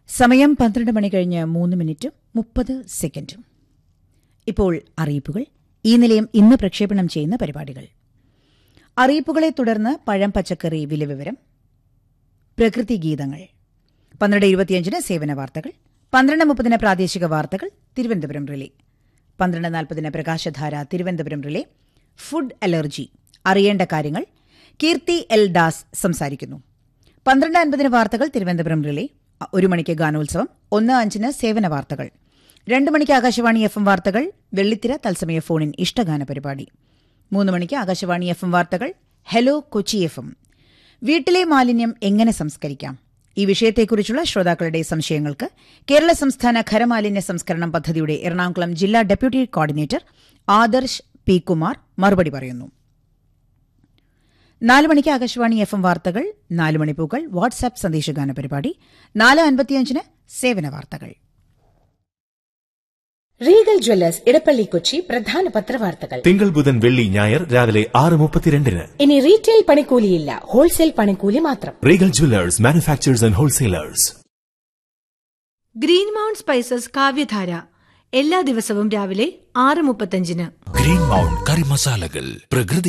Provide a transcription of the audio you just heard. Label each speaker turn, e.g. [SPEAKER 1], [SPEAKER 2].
[SPEAKER 1] സമയം പന്ത്രണ്ട് മണി കഴിഞ്ഞ് മൂന്ന് മിനിറ്റും മുപ്പത് സെക്കൻഡും ഇപ്പോൾ അറിയിപ്പുകൾ ഈ നിലയം ഇന്ന് പ്രക്ഷേപണം ചെയ്യുന്ന പരിപാടികൾ അറിയിപ്പുകളെ തുടർന്ന് പഴം പച്ചക്കറി വിലവിവരം പ്രകൃതി ഗീതങ്ങൾ പന്ത്രണ്ട് ഇരുപത്തിയഞ്ചിന് സേവന വാർത്തകൾ പന്ത്രണ്ട് മുപ്പതിന് പ്രാദേശിക വാർത്തകൾ തിരുവനന്തപുരം റിലേ പന്ത്രണ്ട് നാൽപ്പതിന് പ്രകാശധാര തിരുവനന്തപുരം റിലേ ഫുഡ് അലർജി അറിയേണ്ട കാര്യങ്ങൾ കീർത്തി എൽ ദാസ് സംസാരിക്കുന്നു പന്ത്രണ്ട് അൻപതിന് വാർത്തകൾ തിരുവനന്തപുരം റിലേ ഒരു മണിക്ക് ഗാനോത്സവം ഒന്ന് അഞ്ചിന് സേവന വാർത്തകൾ രണ്ട് മണിക്ക് ആകാശവാണി എഫ് എം വാർത്തകൾ വെള്ളിത്തിര തത്സമയ ഫോണിൻ ഇഷ്ടഗാന പരിപാടി മൂന്ന് മണിക്ക് ആകാശവാണി എഫ് എം വാർത്തകൾ ഹലോ കൊച്ചി എഫ് എം വീട്ടിലെ മാലിന്യം എങ്ങനെ സംസ്കരിക്കാം ഈ വിഷയത്തെക്കുറിച്ചുള്ള ശ്രോതാക്കളുടെ സംശയങ്ങൾക്ക് കേരള സംസ്ഥാന ഖരമാലിന്യ സംസ്കരണം പദ്ധതിയുടെ എറണാകുളം ജില്ലാ deputy coordinator Adarsh P Kumar മറുപടി പറയുന്നു നാല് മണിക്ക് ആകാശവാണി എഫ് എം വാർത്തകൾ നാല് മണിപ്പൂക്കൾ വാട്സാപ്പ് സന്ദേശഗാന പരിപാടി നാല് അൻപത്തിയഞ്ചിന് സേവന വാർത്തകൾ
[SPEAKER 2] റീഗൽ ജ്വല്ലേഴ്സ് ഇടപ്പള്ളി കൊച്ചി പ്രധാന പത്രവാർത്തകൾ
[SPEAKER 3] തിങ്കൾ ബുധൻ വെള്ളി ഞായർ രാവിലെ ആറ് മുപ്പത്തിരണ്ടിന്
[SPEAKER 2] ഇനി റീറ്റെയിൽ പണിക്കൂലിയില്ല ഹോൾസെയിൽ പണിക്കൂലി മാത്രം
[SPEAKER 3] Regal jewellers manufacturers and wholesalers
[SPEAKER 4] Green Mount spices Kavyadhara എല്ലാ ദിവസവും രാവിലെ ആറ് മുപ്പത്തഞ്ചിന്
[SPEAKER 5] ഗ്രീൻ മൗണ്ട് കറി മസാലകൾ പ്രകൃതി